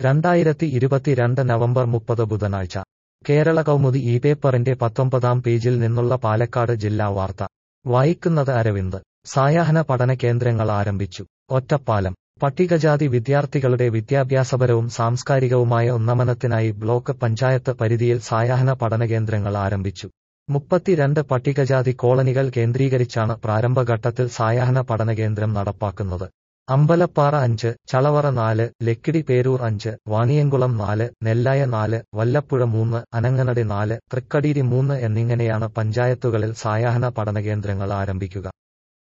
രണ്ടായിരത്തി ഇരുപത്തിരണ്ട് നവംബർ മുപ്പത് ബുധനാഴ്ച കേരള കൗമുദി ഈ പേപ്പറിന്റെ പത്തൊമ്പതാം പേജിൽ നിന്നുള്ള പാലക്കാട് ജില്ലാ വാർത്ത വായിക്കുന്നത് അരവിന്ദ് സായാഹ്ന പഠന കേന്ദ്രങ്ങൾ ആരംഭിച്ചു ഒറ്റപ്പാലം പട്ടികജാതി വിദ്യാർത്ഥികളുടെ വിദ്യാഭ്യാസപരവും സാംസ്കാരികവുമായ ഉന്നമനത്തിനായി ബ്ലോക്ക് പഞ്ചായത്ത് പരിധിയിൽ സായാഹ്ന പഠനകേന്ദ്രങ്ങൾ ആരംഭിച്ചു മുപ്പത്തിരണ്ട് പട്ടികജാതി കോളനികൾ കേന്ദ്രീകരിച്ചാണ് പ്രാരംഭഘട്ടത്തിൽ സായാഹ്ന പഠനകേന്ദ്രം നടപ്പാക്കുന്നത് അമ്പലപ്പാറ അഞ്ച് ചളവറ നാല് ലക്കിടി പേരൂർ അഞ്ച് വാണിയംകുളം നാല് നെല്ലായ നാല് വല്ലപ്പുഴ മൂന്ന് അനങ്ങനടി നാല് തൃക്കടീരി മൂന്ന് എന്നിങ്ങനെയാണ് പഞ്ചായത്തുകളിൽ സായാഹ്ന പഠനകേന്ദ്രങ്ങൾ ആരംഭിക്കുക